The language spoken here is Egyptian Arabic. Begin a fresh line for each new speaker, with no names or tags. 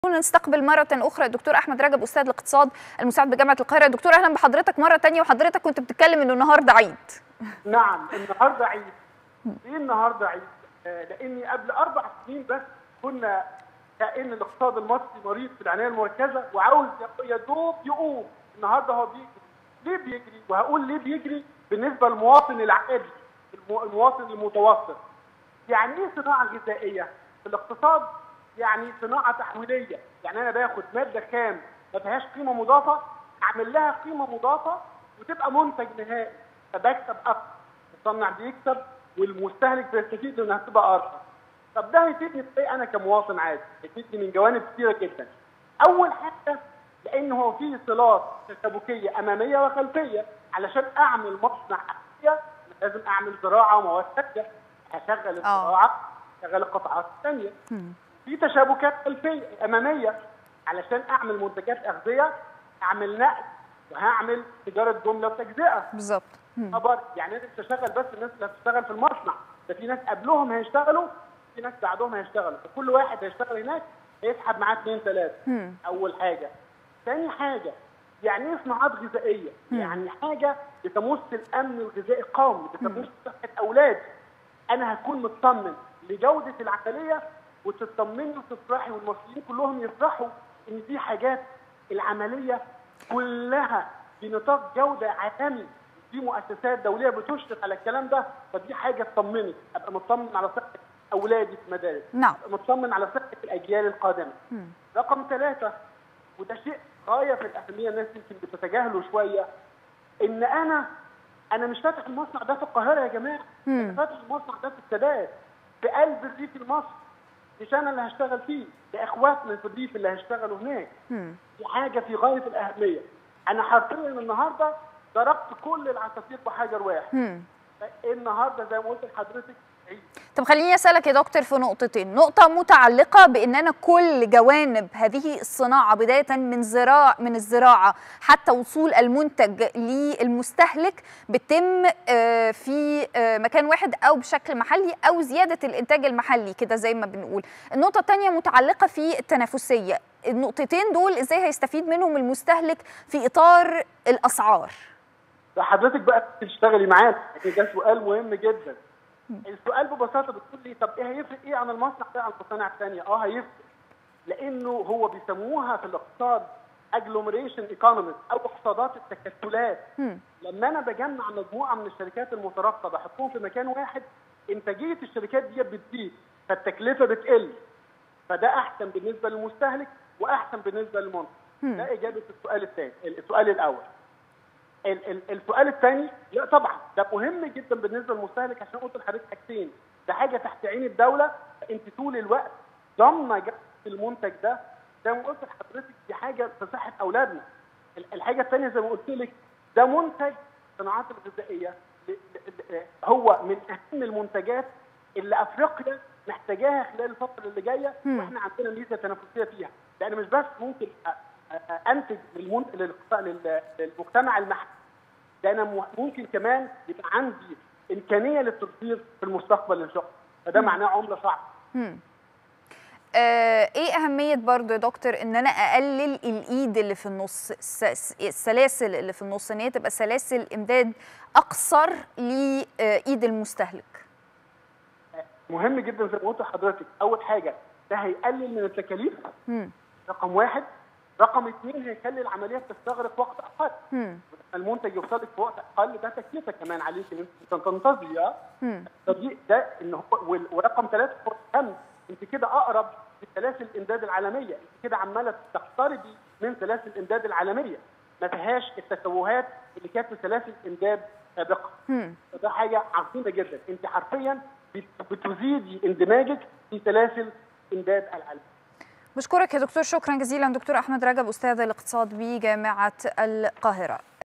نستقبل مرة أخرى الدكتور أحمد رجب أستاذ الاقتصاد المساعد بجامعة القاهرة دكتور أهلا بحضرتك مرة تانية وحضرتك كنت بتتكلم إنه النهاردة عيد
نعم النهارده عيد ليه النهارده عيد؟ آه، لاني قبل اربع سنين بس كنا كأن الاقتصاد المصري مريض في العنايه المركزه وعاوز يا دوب يقوم النهارده هو بيجري ليه بيجري؟ وهقول ليه بيجري بالنسبه للمواطن العادي المو- المواطن المتوسط يعني ايه صناعه غذائيه؟ في الاقتصاد يعني صناعه تحويليه، يعني انا باخد ماده خام ما فيهاش قيمه مضافه اعمل لها قيمه مضافه وتبقى منتج نهائي فبكسب اكتر، المصنع بيكسب والمستهلك بيستفيد انها تبقى ارخص. طب ده هيفيدني في ايه انا كمواطن عادي؟ هيفيدني من جوانب كثيره جدا. اول حاجه لان هو فيه صلات تشابكيه اماميه وخلفيه علشان اعمل مصنع احذيه لازم اعمل زراعه ومواد ثابته هشغل الزراعه هشغل القطاعات الثانيه في تشابكات خلفيه اماميه علشان اعمل منتجات اغذيه اعمل نقل وهعمل تجاره جمله وتجزئه
بالظبط
خبر يعني انا مش هشغل بس الناس اللي هتشتغل في المصنع ده في ناس قبلهم هيشتغلوا في ناس بعدهم هيشتغلوا فكل واحد هيشتغل هناك هيسحب معاه اثنين ثلاثه اول حاجه ثاني حاجه يعني ايه صناعات غذائيه؟ يعني حاجه بتمس الامن الغذائي القومي بتمس صحه اولادي انا هكون مطمن لجوده العمليه وتطمني وتفرحي والمصريين كلهم يفرحوا ان دي حاجات العمليه كلها بنطاق جوده عالمي في مؤسسات دوليه بتشرف على الكلام ده فدي حاجه تطمني ابقى مطمن على صحه اولادي في المدارس
نعم.
أبقى مطمن على صحه الاجيال القادمه رقم ثلاثه وده شيء غايه في الاهميه الناس يمكن بتتجاهله شويه ان انا انا مش فاتح المصنع ده في القاهره يا جماعه انا فاتح المصنع ده في السادات في قلب الريف المصري مش انا اللي هشتغل فيه ده اخواتنا في الريف اللي هيشتغلوا هناك دي حاجه في غايه الاهميه انا حرفيا النهارده ضربت كل العصافير بحجر واحد النهارده زي ما قلت لحضرتك عيد
طب خليني أسألك يا دكتور في نقطتين نقطة متعلقة بأن أنا كل جوانب هذه الصناعة بداية من زراع من الزراعة حتى وصول المنتج للمستهلك بتم آه، في آه، مكان واحد أو بشكل محلي أو زيادة الإنتاج المحلي كده زي ما بنقول النقطة الثانية متعلقة في التنافسية النقطتين دول إزاي هيستفيد منهم المستهلك في إطار الأسعار
ده حضرتك بقى تشتغلي معانا يعني ده سؤال مهم جدا السؤال ببساطه بتقول لي طب ايه هيفرق ايه عن المصنع ده عن المصانع الثانيه اه هيفرق لانه هو بيسموها في الاقتصاد اجلومريشن ايكونوميز او اقتصادات التكتلات لما انا بجمع مجموعه من الشركات المترابطه بحطهم في مكان واحد انتاجيه الشركات دي بتزيد فالتكلفه بتقل فده احسن بالنسبه للمستهلك واحسن بالنسبه للمنتج ده اجابه السؤال الثاني السؤال الاول ال- ال- السؤال الثاني لا طبعا ده مهم جدا بالنسبه للمستهلك عشان قلت لحضرتك حاجتين ده حاجه تحت عين الدوله انت طول الوقت ضامنه جوده المنتج ده زي ما قلت لحضرتك دي حاجه في صحه اولادنا ال- الحاجه الثانيه زي ما قلت لك ده منتج الصناعات الغذائيه ل- ل- ل- هو من اهم المنتجات اللي افريقيا محتاجاها خلال الفتره اللي جايه واحنا عندنا ميزه تنافسيه فيها لان مش بس ممكن أ- أ- أ- انتج للمنت... للقطاع- لل- للمجتمع المحلي ده انا م- ممكن كمان يبقى عندي امكانيه للتصدير في المستقبل ان شاء الله فده معناه عمله صعبه
آه، ايه اهميه برضو يا دكتور ان انا اقلل الايد اللي في النص الس- السلاسل اللي في النص ان هي تبقى سلاسل امداد اقصر لايد المستهلك
مهم جدا زي ما قلت لحضرتك اول حاجه ده هيقلل من التكاليف رقم واحد رقم اثنين هيخلي العمليه بتستغرق وقت اقل المنتج يوصل لك في وقت اقل ده تكلفه كمان عليك ان انت تنتظري اه فدي ده ان هو وال- ورقم ثلاثه هو اهم انت كده اقرب لسلاسل الامداد العالميه انت كده عماله تقتربي من سلاسل الامداد العالميه ما فيهاش التشوهات اللي كانت في سلاسل امداد سابقه فده حاجه عظيمه جدا انت حرفيا بت- بتزيدي اندماجك في سلاسل امداد العالميه
بشكرك يا دكتور شكرا جزيلا دكتور احمد رجب استاذ الاقتصاد بجامعه القاهره